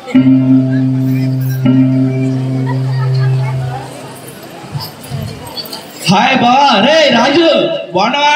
Hi బా రే రాజు బాగున్నావా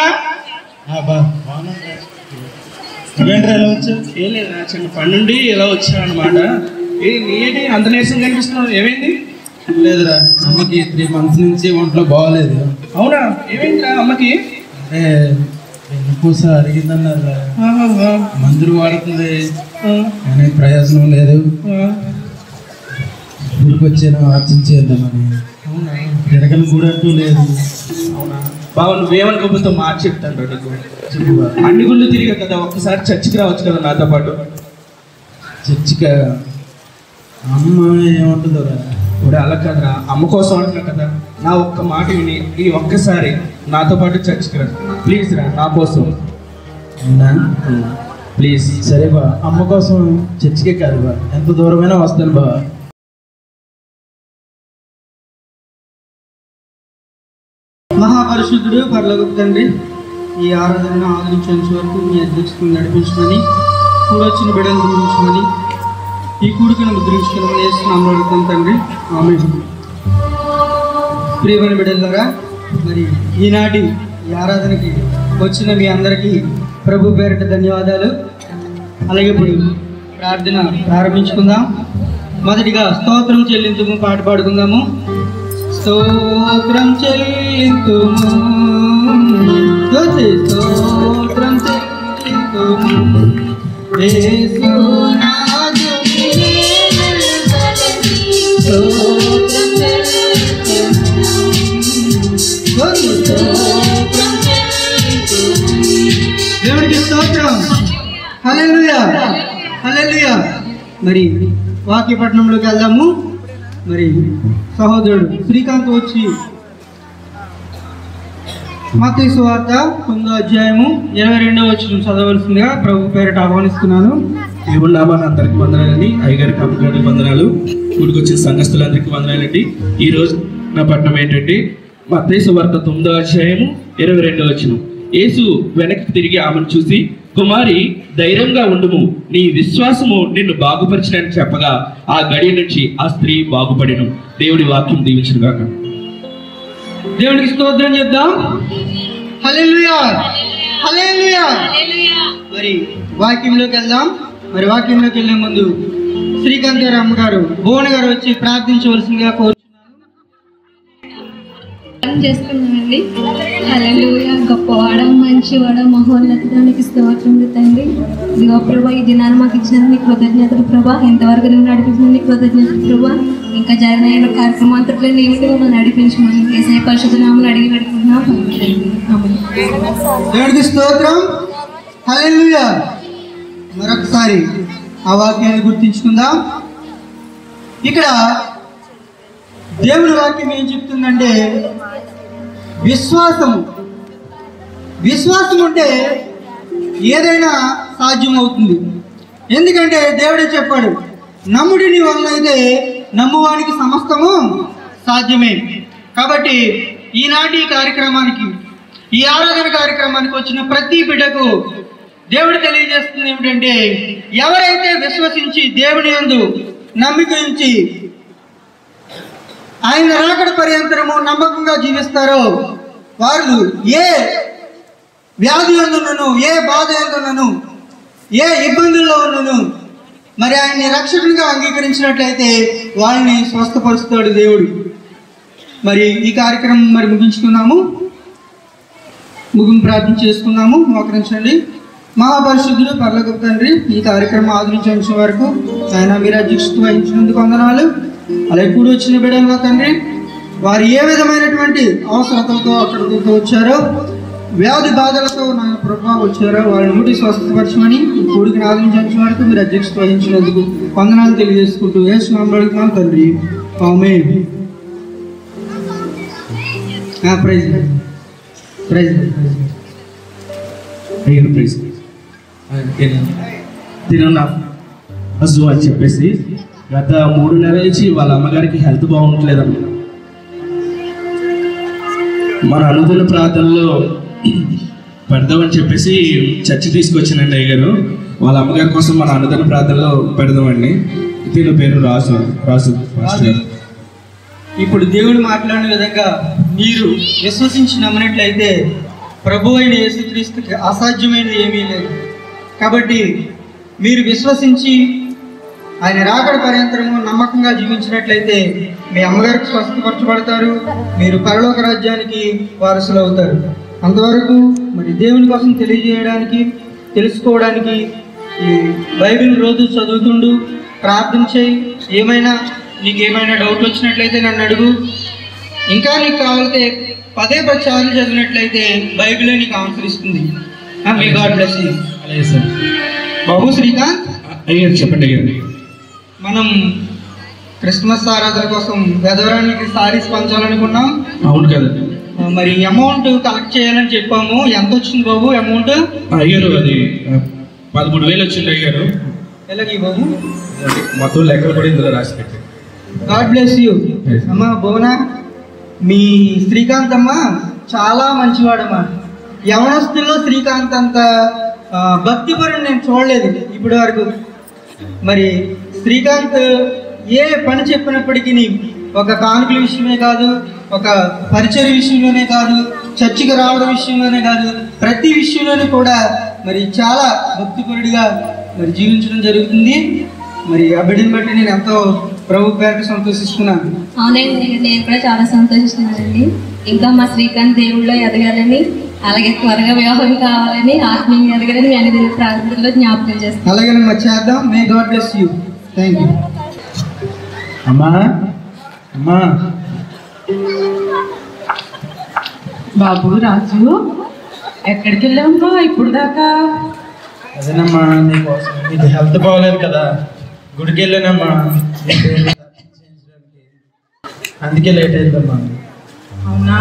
నువ్వేంట్రా ఎలా వచ్చావు ఏం లేదు నా చిన్న పని నుండి ఇలా వచ్చాను అనమాట ఏ నీటి అంత నీరసం కనిపిస్తున్నావు ఏమైంది లేదురా అమ్మకి త్రీ మంత్స్ నుంచి ఒంట్లో బాగోలేదు అవునా ఏమైందిరా అమ్మకి అంటే వెన్నుపూస అరిగిందన్నారా ఆహాహా. మందులు వాడుతుంది ఆ, కానీ ప్రయోజనం లేదు ఆ. ఊరికొచ్చాను ఆర్చించేద్దామని అవునా తిరగని కూడా అంటూ లేదు అవునా బావ నువ్వేమనుకోకపోతే మాట చెప్తాను రా నీకు చెప్పు బా. అన్ని గుళ్ళు తిరిగా కదా ఒక్కసారి చర్చికి రావచ్చు కదా నాతో పాటు చర్చిక అమ్మ ఏమంటుందోరా ఇప్పుడు అలా కదరా అమ్మ కోసం అంటున్నా కదా నా ఒక్క మాట విని ఈ ఒక్కసారి నాతో పాటు చర్చికి రా ప్లీజ్ రా నా కోసం అవునా ప్లీజ్ సరే బా అమ్మ కోసం చర్చికే కాదు బా ఎంత దూరమైనా వస్తాను బా మహాపరిశుద్ధుడు పర్లోక తండ్రి ఈ ఆరాధనను ఆదరించేంత వరకు మీ అధ్యక్షతను నడిపించమని కూడొచ్చిన బిడ్డను గురించమని ఈ కూడికను ముద్రించుకుని వేస్తున్నాము అడుగుతాం తండ్రి ఆమె ప్రియమైన బిడ్డలారా మరి ఈనాటి ఈ ఆరాధనకి వచ్చిన మీ అందరికీ ప్రభు పేరిట ధన్యవాదాలు అలాగే ఇప్పుడు ప్రార్థన ప్రారంభించుకుందాం మొదటిగా స్తోత్రం చెల్లించుము పాట పాడుకుందాము స్తోత్రం చెల్లింతుము స్తుతి స్తోత్రం చెల్లింతుము యేసునాథుని స్తోత్రం చెల్లింతుము స్తుతి స్తోత్రం చెల్లింతుము దేవుడికి స్తోత్రం హల్లెలూయా హల్లెలూయా మరి వాక్యపట్నంలోకి వెళ్దాము మరి సహోదరుడు శ్రీకాంత్ వచ్చి మత్తయి సువార్త తొమ్మిదో అధ్యాయము ఇరవై రెండో వచ్చిన చదవలసిందిగా ప్రభు పేరిట ఆహ్వానిస్తున్నాను దేవుడి నామాన్ని అందరికి వందనాలండి అయ్యగారికి అమ్మగారికి వందనాలు గుడికి వచ్చిన సంఘస్థులందరికీ వందనాలండి ఈ రోజు నా పట్టణం ఏంటంటే మత్తయి వార్త తొమ్మిదో అధ్యాయము ఇరవై రెండో వచ్చిన యేసు వెనక్కి తిరిగి ఆమెను చూసి కుమారి ధైర్యంగా ఉండుము నీ విశ్వాసము నిన్ను బాగుపరిచినని చెప్పగా ఆ గడియ నుంచి ఆ స్త్రీ బాగుపడిను దేవుడి వాక్యం దీవించిన గాక దేవునికి స్తోత్రం చెప్దాం హల్లెలూయా హల్లెలూయా మరి వాక్యంలోకి వెళ్దాం మరి వాక్యంలోకి వెళ్ళే ముందు శ్రీకాంత్ గారు అమ్మగారు భువన్ గారు వచ్చి ప్రార్థించవలసిందిగా కోరుచున్నాను ప్రార్థన చేస్తున్నానండి హల్లెలూయా గొప్పవాడ మంచివాడ మహోన్నతానికి స్తోత్రములు తండ్రి ఇదిగో ప్రభా ఈ దినాన్ని మాకు ఇచ్చినందుకు నీకు కృతజ్ఞతలు ప్రభా ఎంతవరకు నువ్వు నడిపించిన నీకు కృతజ్ఞతలు ప్రభా ఇంకా జరిగిన కార్యక్రమం అంతట్లో నీవు మమ్మల్ని నడిపించమని ఏసఐ పరిశుద్ధ నామని అడిగి పెట్టుకుంటున్నాం ఆమేన్. దేవుడికి స్తోత్రం హల్లెలూయా మరొకసారి ఆ వాక్యాన్ని గుర్తించుకుందాం ఇక్కడ దేవుడి వాక్యం ఏం చెప్తుందంటే విశ్వాసము విశ్వాసం ఉంటే ఏదైనా సాధ్యం అవుతుంది ఎందుకంటే దేవుడే చెప్పాడు నమ్ముడిని వలన అయితే నమ్మువానికి సమస్తము సాధ్యమే కాబట్టి ఈనాటి ఈ కార్యక్రమానికి ఈ ఆరాధన కార్యక్రమానికి వచ్చిన ప్రతి బిడ్డకు దేవుడు తెలియజేస్తుంది ఏమిటంటే ఎవరైతే విశ్వసించి దేవుని యందు నమ్మిక ఉంచి ఆయన రాకడ పర్యంతరము నమ్మకంగా జీవిస్తారో వారు ఏ వ్యాధి ఎందునను ఏ బాధ ఎందునను ఏ ఇబ్బందుల్లో ఉన్నను మరి ఆయన్ని రక్షకునిగా అంగీకరించినట్లయితే వాళ్ళని స్వస్థపరుస్తాడు దేవుడు మరి ఈ కార్యక్రమం మరి ముగించుకున్నాము ముగింపు ప్రార్థన చేసుకున్నాము మోకరించండి మహాపరిశుద్ధుడు పర్లకు తండ్రి ఈ కార్యక్రమం ఆదరించిన వరకు ఆయన మీరు అధ్యక్షత వహించినందుకు వందనాలు అలాగే కూడి వచ్చిన బిడ్డలుగా తండ్రి వారు ఏ విధమైనటువంటి అవసరతలతో అక్కడికి వచ్చారో వ్యాధి బాధలతో నా ప్రభావం వచ్చారో వారిని ముట్టి స్వస్థపరచమని ఈ కూడికి ఆదరించిన వరకు మీరు అధ్యక్షత వహించినందుకు వందనాలు తెలియజేసుకుంటూ వేసుకున్నాం అడుగుతున్నాం తండ్రి ఆమె ప్రైజ్ ప్రైజ్ ప్రైజ్ అయ్యారు ప్రైజ్ తిను నా హజు అని చెప్పేసి గత మూడు నెలల నుంచి వాళ్ళ అమ్మగారికి హెల్త్ బాగుండలేదన్న మన అనుదిన ప్రార్థనలో పెడదామని చెప్పేసి చర్చి తీసుకొచ్చానండి అయ్య గారు వాళ్ళ అమ్మగారి కోసం మన అనుదిన ప్రార్థనలో పెడదామండి దీని పేరు రాజు రాజు మాస్టర్ గారు. ఇప్పుడు దేవుడు మాట్లాడిన విధంగా మీరు విశ్వసించి నమ్మినట్లయితే ప్రభు అయిన యేసుక్రీస్తుకి అసాధ్యమైనది ఏమీ లేదు కాబట్టి మీరు విశ్వసించి ఆయన రాకడ పర్యంతరము నమ్మకంగా జీవించినట్లయితే మీ అమ్మగారికి స్వస్థపరచబడతారు మీరు పరలోక రాజ్యానికి వారసులు అవుతారు అంతవరకు మరి దేవుని కోసం తెలియజేయడానికి తెలుసుకోవడానికి ఈ బైబిల్ రోజు చదువుతుండు ప్రార్థన చేయి ఏమైనా నీకు ఏమైనా డౌట్ వచ్చినట్లయితే నన్ను అడుగు ఇంకా నీకు కావాలంటే పదే పది సార్లు చదివినట్లయితే బైబిలే నీకు ఆన్సర్ ఇస్తుంది మీ గాడ్ బ్లెస్ యూ అలాగే సార్ బాబు శ్రీకాంత్ అయ్యారు చెప్పండి అయ్యారు మనం క్రిస్మస్ ఆరాధన కోసం గదవరానికి సారీస్ పంచాలనుకున్నాం అవును కదండి ఆ, మరి అమౌంట్ కలెక్ట్ చేయాలని చెప్పాము ఎంత వచ్చింది బాబు అమౌంట్ అయ్యారు అది ఆ, పదమూడు వేలు వచ్చింది అయ్యారు ఎలాగే బాబు అది మొత్తం లెక్కలు కూడా ఇందులో రాసి పెట్టి గాడ్ బ్లెస్ యూ Yes. అమ్మ భువన మీ శ్రీకాంత్ అమ్మ చాలా మంచివాడమ్మా యవనస్తుల్లో శ్రీకాంత్ అంత ఆ, భక్తిపరుని నేను చూడలేదు ఇప్పటి వరకు మరి శ్రీకాంత్ ఏ పని చెప్పినప్పటికీ ఒక కానుకల విషయమే కాదు ఒక పరిచయ విషయంలోనే కాదు చర్చికి రావడం విషయంలోనే కాదు ప్రతి విషయంలోనూ కూడా మరి చాలా భక్తిపరుడిగా మరి జీవించడం జరుగుతుంది మరి ఆ బిడ్డని బట్టి నేను ఎంతో ప్రభు పేరుకి సంతోషిస్తున్నాను అవునండి నేను కూడా చాలా సంతోషిస్తున్నానండి ఇంకా మా శ్రీకాంత్ దేవుళ్ళో ఎదగాలని అలాగే త్వరగా వివాహం కావాలని ఆత్మీయంగా ఎదగాలని మీ అన్ని ప్రార్థనలో జ్ఞాపకం చేస్తాను అలాగే మరి చేద్దాం may God bless you thank you అమ్మా అమ్మా బాబు రాజు ఎక్కడికి వెళ్ళామమ్మా ఇప్పుడు దాకా అదేనమ్మా నీకోసం నీకు హెల్త్ బాగోలేదు కదా గుడికి వెళ్ళానమ్మా నీ పేరు చేయించడానికి. అందుకే లేట్ అయిందమ్మా అవునా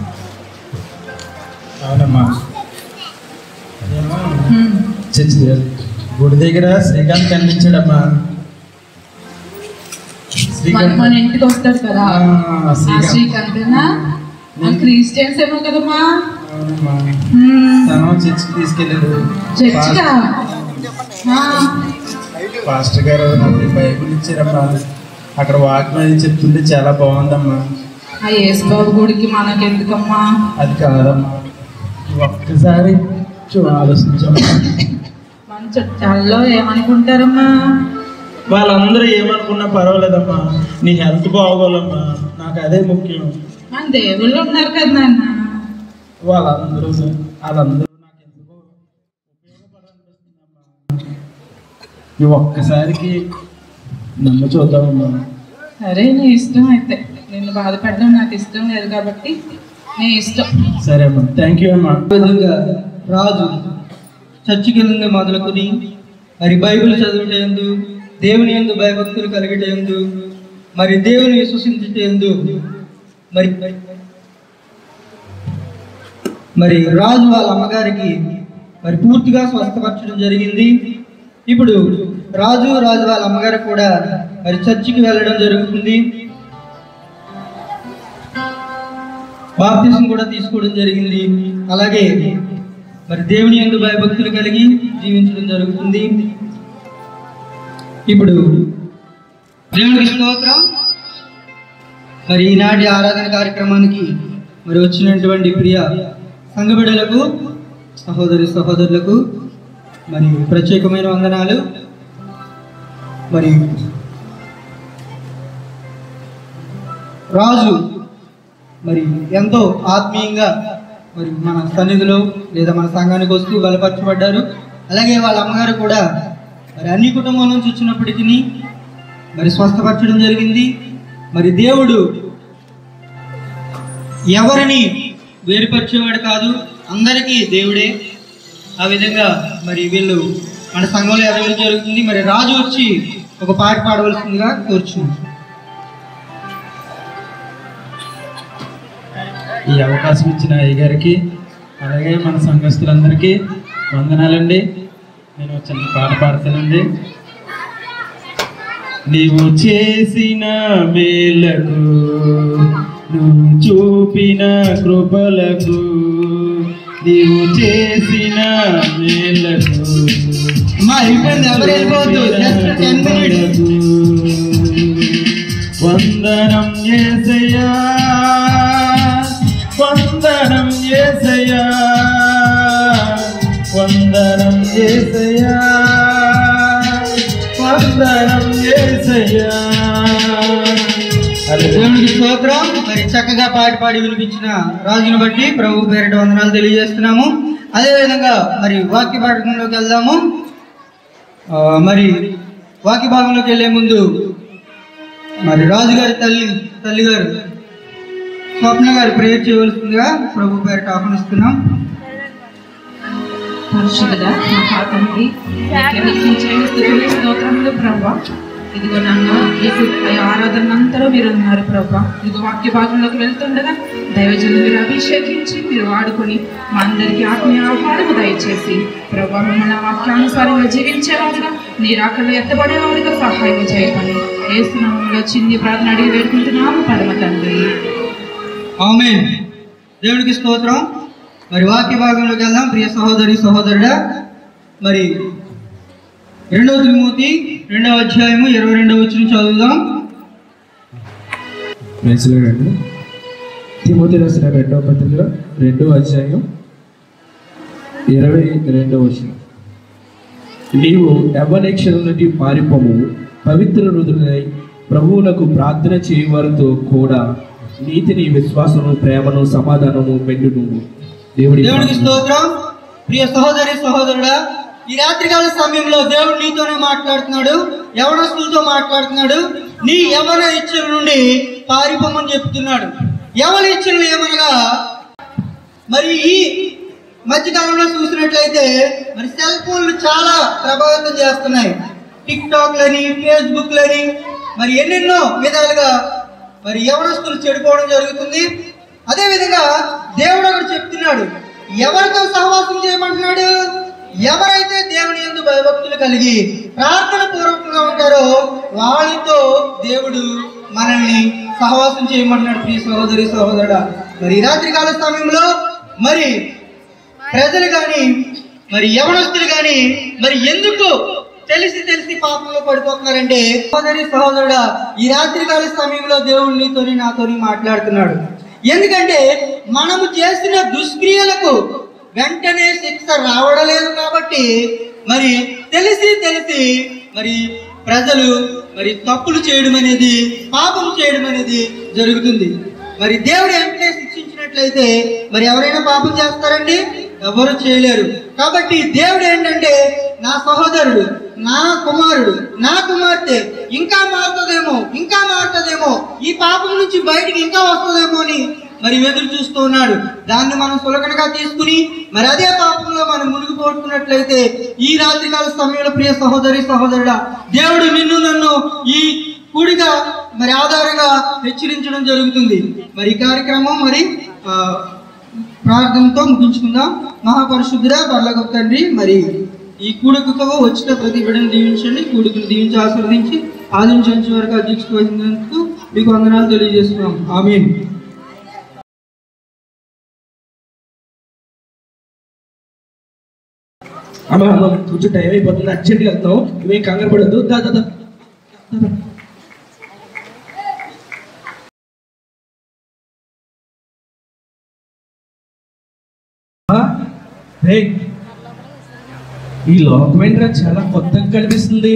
అవునమ్మా ఏమో హ్మ్. చర్చి దగ్గర- గుడి దగ్గర శ్రీకాంత్ కనిపించాడమ్మా మన శ్రీకాంత్ మన ఇంటికి వస్తాడు కదా ఆ, ఆ శ్రీకాంత్ శ్రీకాంతేనా ఆ క్రిస్టియన్స్ ఏమో కదమ్మా అవునమ్మా హ్మ్. తను చర్చికి తీసుకెళ్ళాడు చర్చికా ఆ, పాస్టర్ గారు నాకు ఈ బైబిల్ ఇచ్చారమ్మా అక్కడ వాక్యం చెప్తుంటే చాలా బాగుందమ్మా ఆ యేసు బాబు గుడికి మనకెందుకమ్మా అది కాదమ్మా ఒక్కసారి చూ ఆలోచించమ్మా మన చుట్టాల్లో ఏమనుకుంటారమ్మా వాళ్ళందరూ ఏమనుకున్నా పర్వాలేదమ్మా నీ హెల్త్ బాగోలమ్మా నాకు అదే ముఖ్యం మన దేవుళ్ళు ఉన్నారు కదా నాన్న వాళ్ళందరూ వాళ్ళందరూ నాకు ఎందుకో ఉపయోగపడాలనిపిస్తుందమ్మా ఈ ఒక్కసారికి నన్ను చూద్దామమ్మా సరే నీ ఇష్టం అయితే నిన్ను బాధపడడం నాకు ఇష్టం లేదు కాబట్టి నీ ఇష్టం సరే అమ్మా థ్యాంక్ యూ అమ్మా విధంగా రాజు చర్చికి వెళ్ళింది మొదలుకొని మరి బైబిల్ చదువుటేందు దేవుని ఎందు భయభక్తులు కలిగటేందు మరి దేవుని విశ్వసించటేందు మరి మరి రాజు వాళ్ళ అమ్మగారికి మరి పూర్తిగా స్వస్థపరచడం జరిగింది ఇప్పుడు రాజు రాజు వాళ్ళ అమ్మగారు కూడా మరి చర్చికి వెళ్ళడం జరుగుతుంది బాప్తిజం కూడా తీసుకోవడం జరిగింది అలాగే మరి దేవుని యందు భయభక్తులు కలిగి జీవించడం జరుగుతుంది ఇప్పుడు దేవునికి స్తోత్రం మరి ఈనాటి ఆరాధన కార్యక్రమానికి మరి వచ్చినటువంటి ప్రియ సంఘ బిడ్డలకు సహోదరి సహోదరులకు మరి ప్రత్యేకమైన వందనాలు మరి రాజు మరి ఎంతో ఆత్మీయంగా మరి మన సన్నిధిలో లేదా మన సంఘానికి వస్తూ బలపరచబడ్డారు అలాగే వాళ్ళ అమ్మగారు కూడా మరి అన్ని కుటుంబాల నుంచి వచ్చినప్పటికీ మరి స్వస్థపరచడం జరిగింది మరి దేవుడు ఎవరిని వేరుపరిచేవాడు కాదు అందరికీ దేవుడే ఆ విధంగా మరి వీళ్ళు మన సంఘంలో ఎదగడం జరుగుతుంది మరి రాజు వచ్చి ఒక పాట పాడవలసిందిగా కోరుచున్నాను ఈ అవకాశం ఇచ్చిన అయ్యగారికి అలాగే మన సంఘస్థులందరికీ వందనాలండి నేను ఒక చిన్న పాట పాడతానండి నీవు చేసిన మేలకు నువ్వు చూపిన కృపలకు నీవు చేసిన మేలకు అమ్మా అయిపోయింది ఎవరు వెళ్ళిపోవద్దు జస్ట్ టెన్ మినిట్స్ వందనం ఏసయ్యా వందనం ఏసయ్యా వందనం ఏసయ్యా వందనం ఏసయ్యా దేవునికి స్తోత్రం మరి చక్కగా పాట పాడి వినిపించిన రాజును బట్టి ప్రభు పేరిట వందనాలు తెలియజేస్తున్నాము అదేవిధంగా మరి వాక్య పాఠంలోకి వెళ్దాము ఆ, మరి వాక్య భాగంలోకి వెళ్ళే ముందు మరి రాజుగారి తల్లి తల్లి గారు స్వప్న గారు ప్రేయర్ చేయవలసిందిగా ప్రభు పేరిట ఆహ్వానిస్తున్నాం పరిశుద్ధ మహాతండ్రి స్తోత్రములు ప్రభా ఇదిగో నన్ను మీకు ఈ ఆరాధన అంతలో మీరు ఉన్నారు ప్రభా ఇదిగో వాక్య భాగంలోకి వెళ్తుండగా దైవజనులు మీరు అభిషేకించి మీరు వాడుకొని మా అందరికీ ఆత్మీయ ఆహారము దయచేసి ప్రభా మమ్మల్ని ఆ వాక్యానుసారంగా జీవించేవారుగా నీ రాకలు ఎత్తబడేవారుగా సహాయం చేయమని ఏసునామంలో చిన్ని ప్రార్థన అడిగి వేడుకుంటున్నాము పరమ తండ్రి ఆమె దేవునికి స్తోత్రం మరి వాక్య భాగంలోకి వెళ్దాం ప్రియ సహోదరి సహోదరుడా మరి రెండవ త్రిమూర్తి రెండవ అధ్యాయము ఇరవై రెండవ వచ్చిన చదువుదాం ప్రజలండి తిమోతి రాసిన రెండవ పత్రిక రెండవ అధ్యాయం ఇరవై రెండవ వచనం నీవు యవనేక్షల నుండి పారిపోము పవిత్ర హృదయులై ప్రభువునకు ప్రార్థన చేయవారితో కూడా నీతిని విశ్వాసము ప్రేమను సమాధానము మెండు నువ్వు దేవుడి దేవునికి స్తోత్రం ప్రియ సహోదరి సహోదరుడా ఈ రాత్రికాల సమయంలో దేవుడు నీతోనే మాట్లాడుతున్నాడు యవనస్తులతో మాట్లాడుతున్నాడు నీ యవన ఇచ్చల నుండి పారిపోమని చెప్తున్నాడు యవన ఇచ్చలు ఏమనగా మరి ఈ మధ్యకాలంలో చూసినట్లయితే మరి సెల్ ఫోన్లు చాలా ప్రభావితం చేస్తున్నాయి టిక్ టాక్లని ఫేస్బుక్లని మరి ఎన్నెన్నో విధాలుగా మరి యవనస్తులు చెడిపోవడం జరుగుతుంది అదే విధంగా దేవుడు ఒకడు చెప్తున్నాడు ఎవరితో సహవాసం చేయమంటున్నాడు ఎవరైతే దేవుని ఎందు భయభక్తులు కలిగి ప్రార్థన పూర్వకంగా ఉంటారో వాళ్ళతో దేవుడు మనల్ని సహవాసం చేయమంటున్నాడు ప్రియ సహోదరి సహోదరుడా మరి ఈ రాత్రికాల సమయంలో మరి ప్రజలు కానీ మరి యవనస్తులు కానీ మరి ఎందుకు తెలిసి తెలిసి పాపంలో పడిపోతున్నారంటే సహోదరి సహోదరుడా ఈ రాత్రికాల సమయంలో దేవుడు నీతోని నాతోని మాట్లాడుతున్నాడు ఎందుకంటే మనము చేసిన దుష్క్రియలకు వెంటనే శిక్ష రావడలేదు కాబట్టి మరి తెలిసి తెలిసి మరి ప్రజలు మరి తప్పులు చేయడం అనేది పాపం చేయడం అనేది జరుగుతుంది మరి దేవుడు వెంటనే శిక్షించినట్లయితే మరి ఎవరైనా పాపం చేస్తారండి ఎవరు చేయలేరు కాబట్టి దేవుడు ఏంటంటే నా సహోదరుడు నా కుమారుడు నా కుమార్తె ఇంకా మారుతుందేమో ఇంకా మారుతుందేమో ఈ పాపం నుంచి బయటికి ఇంకా వస్తుందేమో అని మరి ఎదురు చూస్తూ ఉన్నాడు దాన్ని మనం సులకనగా తీసుకుని మరి అదే పాపంలో మనం మునిగిపోతున్నట్లయితే ఈ రాత్రికాల సమయంలో ప్రియ సహోదరి సహోదరుడా దేవుడు నిన్ను నన్ను ఈ కూడిగా మరి ఆధారంగా హెచ్చరించడం జరుగుతుంది మరి ఈ కార్యక్రమం మరి ఆ, ప్రార్థనతో ముగించుకుందాం మహాపరిశుద్ధుడ పర్లకు తండ్రి మరి ఈ కూడికతో వచ్చిన ప్రతి బిడ్డను దీవించండి కూడికను దీవించి ఆశీర్వదించి ఆదించే వరకు అధ్యక్షత వహించినందుకు మీకు వందనాలు తెలియజేస్తున్నాం ఆమీన్ అమ్మ అమ్మ కొంచెం టైం అయిపోతుంది అర్జెంట్గా వెళ్తాం ఇవేం కంగారు పడద్దు దా దా దా. దా, దా. ఆ, రేయ్, ఈ లోకం ఏంట్రా చాలా కొత్తగా కనిపిస్తుంది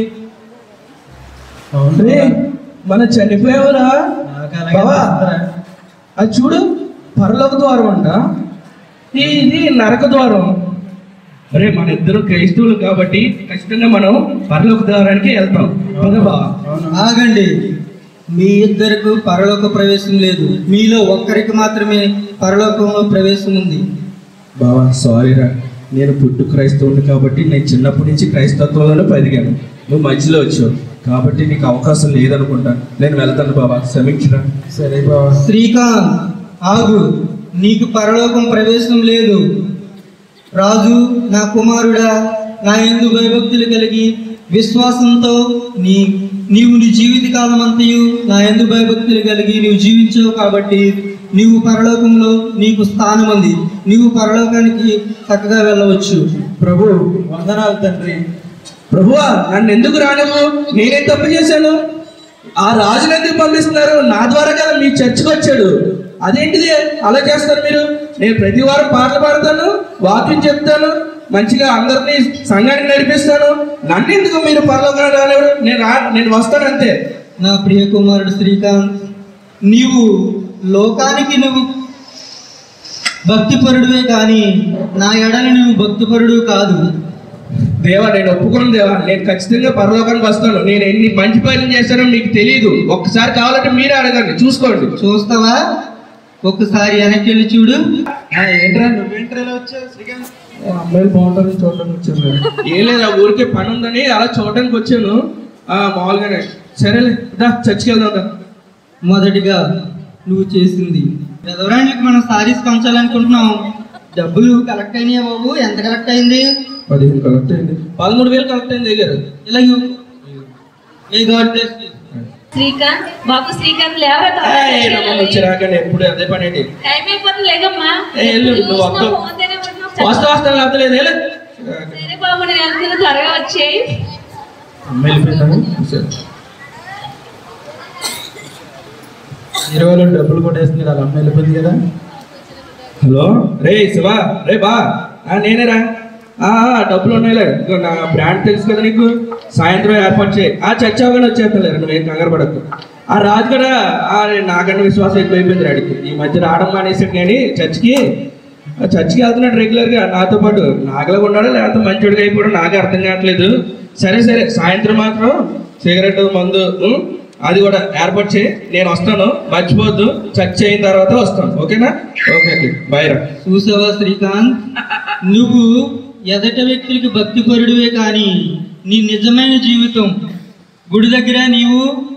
రేయ్, మనం చనిపోయావురా నాకు అలాగే బావా, అనిపిస్తుందిరా. అది చూడు పరలోక ద్వారం అంట ఈ- ఇది నరక ద్వారం అరే మన ఇద్దరు క్రైస్తవులు కాబట్టి ఖచ్చితంగా మనం పరలోక ద్వారానికి వెళ్తాం పద బావా. ఆగండి మీ ఇద్దరికి పరలోక ప్రవేశం లేదు మీలో ఒక్కరికి మాత్రమే పరలోకంలో ప్రవేశం ఉంది బావా సారీ రా నేను పుట్టు క్రైస్తవుని కాబట్టి నేను చిన్నప్పటి నుంచి క్రైస్తత్వంలోనే పెరిగాను నువ్వు మధ్యలో వచ్చావు కాబట్టి నీకు అవకాశం లేదనుకుంటా నేను వెళ్తాను బాబా క్షమించరా సరే బావా శ్రీకాంత్ ఆగు నీకు పరలోకం ప్రవేశం లేదు రాజు నా కుమారుడా నా ఎందు భయభక్తులు కలిగి విశ్వాసంతో నీ నీవు నీ జీవితకాలం అంతయు నా ఎందు భయభక్తులు కలిగి నీవు జీవించావు కాబట్టి నీవు పరలోకంలో నీకు స్థానం ఉంది నీవు పరలోకానికి చక్కగా వెళ్ళవచ్చు ప్రభు వందనాలు తండ్రి ప్రభువా నన్ను ఎందుకు రానివ్వు నేనేం తప్పు చేశాను ఆ రాజుని ఎందుకు పంపిస్తున్నారు నా ద్వారా కదా మీ చర్చకు వచ్చాడు అదేంటిది అలా చేస్తారు మీరు నేను ప్రతి వారం పాటలు పాడతాను వాక్యం చెప్తాను మంచిగా అందరినీ సంఘానికి నడిపిస్తాను నన్ను ఎందుకు మీరు పరలోకం రానివ్వరు నేను రా- నేను వస్తాను అంతే నా ప్రియ కుమారుడు శ్రీకాంత్ నీవు లోకానికి నువ్వు భక్తిపరుడువే కానీ నా ఎడల నువ్వు భక్తిపరుడు కాదు దేవా నేను ఒప్పుకోను దేవా నేను ఖచ్చితంగా పరలోకానికి వస్తాను నేను ఎన్ని మంచి పనులు చేశానో మీకు తెలియదు ఒక్కసారి కావాలంటే మీరే అడగండి చూసుకోండి చూస్తావా ఒక్కసారి వెనక్కి వెళ్ళి చూడు ఏంట్రా నువ్వేంట్రా ఇలా వచ్చావు శ్రీకాంత్ అమ్మాయిలు బాగుంటారని చూడడానికి వచ్చాను ఏం లేదు ఆ ఊరికే పని ఉందని అలా చూడడానికి వచ్చాను ఆ మామూలుగానే సరేలే దా చర్చికి వెళ్దాం దా. మొదటిగా నువ్వు చేసింది ఎవరానికి మనం సారీస్ పంచాలనుకుంటున్నాం డబ్బులు కలెక్ట్ అయినాయా బాబు ఎంత కలెక్ట్ అయింది పదిహేను కలెక్ట్ అయింది పదమూడు వేలు కలెక్ట్ అయింది దగ్గర ఇలా ఇవ్వు. ఏ గాడ్ బ్లెస్ యు. శ్రీకాంత్ బాబు శ్రీకాంత్ లేవరా వచ్చిరాకండి ఎప్పుడు అదే పని ఏంటి టైం అయిపోతుంది లేకమ్మా ఏ, వెళ్ళు, నువ్వు చూసినా వద్దు. ఫోన్ తోనే ఉంటున్నావు. వస్తా వస్తా లేకపోతే లేదు ఏలే. సరే బాబు నేను వెళ్తున్నా త్వరగా వచ్చేయి అమ్మాయి వెళ్ళిపోయిందా సరే. ఇరవైలో డబ్బులు కొట్టేస్తుంది వాళ్ళ అమ్మ వెళ్ళిపోయింది కదా హలో రే శివ రే బా ఆ, నేనేరా ఆ, ఆ, డబ్బులు ఉన్నాయిలే ఇదిగో నా బ్రాండ్ తెలుసు కదా నీకు సాయంత్రం ఏర్పాటు చేయి ఆ చర్చ అవగానే వచ్చేస్తలేరు నువ్వేం కంగారు పడకు ఆ రాజు కూడా ఆ, నాకన్నా విశ్వాసం ఎక్కువైపోయింది రాడికి ఈ మధ్య రావడం మానేసాడు కానీ చర్చికి ఆ చర్చికి వెళ్తున్నాడు రెగ్యులర్గా నాతో పాటు నాగలా ఉన్నాడు లేకపోతే మంచోడిగా అయిపోవడం నాకే అర్థం కావట్లేదు సరే సరే సాయంత్రం మాత్రం సిగరెట్ మందు ఉం? అది కూడా ఏర్పాటు చేయి నేను వస్తాను మర్చిపోద్దు చర్చ అయిన తర్వాత వస్తాను ఓకేనా ఓకే ఓకే బాయ్ రా చూసావా శ్రీకాంత్ నువ్వు ఎదట వ్యక్తులకి భక్తిపరుడివే కానీ నీ నిజమైన జీవితం గుడి దగ్గర నీవు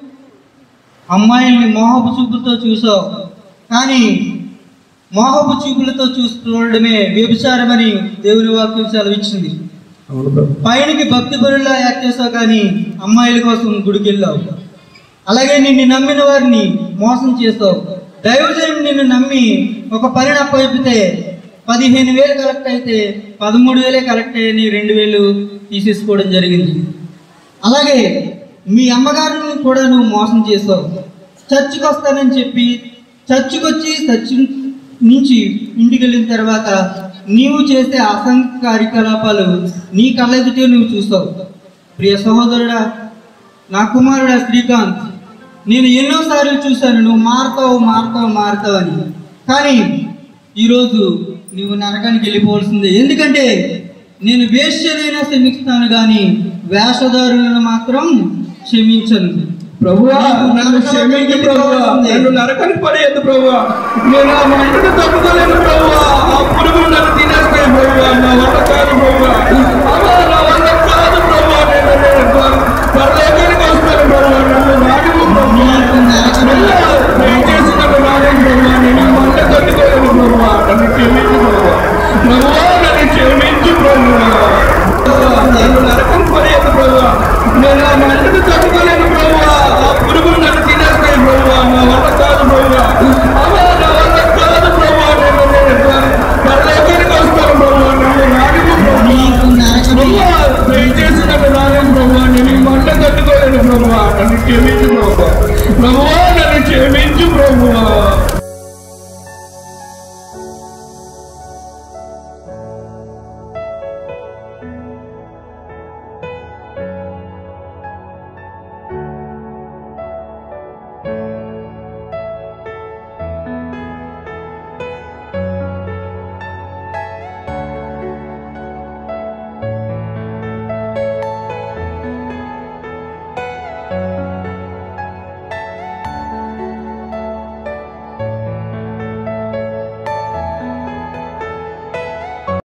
అమ్మాయిల్ని మోహపు చూపులతో చూసావు కానీ మోహపు చూపులతో చూసుకోవడమే వ్యభిచారమని దేవుని వాక్యం సెలవిచ్చింది అవును ప్రభు పైనకి భక్తిపరులా యాక్ట్ చేసావు కానీ అమ్మాయిల కోసం గుడికి వెళ్ళావు అలాగే నిన్ను నమ్మిన వారిని మోసం చేస్తావు దైవజనుడు నిన్ను నమ్మి ఒక పని అప్పగిపితే పదిహేను వేలు కలెక్ట్ అయితే పదమూడు వేలే కలెక్ట్ అయ్యని రెండు వేలు తీసేసుకోవడం జరిగింది అలాగే మీ అమ్మగారిని కూడా నువ్వు మోసం చేసావు చర్చికి వస్తానని చెప్పి చర్చికి వచ్చి చర్చి నుంచి ఇంటికి వెళ్ళిన తర్వాత నీవు చేసే అసంఖ్య కార్యకలాపాలు నీ కళ్ళెదుటే నువ్వు చూస్తావు ప్రియ సహోదరుడా నా కుమారుడా శ్రీకాంత్ నేను ఎన్నోసార్లు చూశాను నువ్వు మారుతావు మారుతావు మారుతావు అని కానీ ఈరోజు నువ్వు నరకానికి వెళ్ళిపోవాల్సిందే ఎందుకంటే నేను వేశ్యనైనా క్షమిస్తాను కానీ వేషధారులను మాత్రం క్షమించను ప్రభువా నన్ను క్షమించు ప్రభువా నన్ను నరకానికి పడేయద్దు ప్రభువా నేను ఆ మంటను తప్పుకోలేను ప్రభువా ఆ పురుగులు నన్ను తినేస్తాయి ప్రభువా నా వల్ల కాదు ప్రభువా అమ్మా, నా వల్ల కాదు ప్రభువా నేను నేను పర- పరలోకానికి వస్తాను ప్రభువా నన్ను రానివ్వు ప్రభువా ప్రభువా, దయచేసి నన్ను రానివ్వు ప్రభువా నేను ఈ మంట తట్టుకోలేను ప్రభువా నన్ను క్షమించు ప్రభువా ప్రభువా నన్ను క్షమించు ప్రభువా నన్ను నరకం పడేయద్దు ప్రభువా నేను ఆ మంటను తట్టుకోలేను ప్రభువా ఆ పురుగులు నన్ను తినేస్తాయి ప్రభువా నా వల్ల కాదు ప్రభువా అమ్మా, నా వల్ల కాదు ప్రభువా నేను నేను పరలోకానికి వస్తాను ప్రభువా నన్ను రానివ్వు ప్రభువా ప్రభువా, దయచేసి నన్ను రానివ్వు ప్రభువా నేను ఈ మంట తట్టుకోలేను ప్రభువా నన్ను క్షమించు ప్రభువా ప్రభువా నన్ను క్షమించు ప్రభువా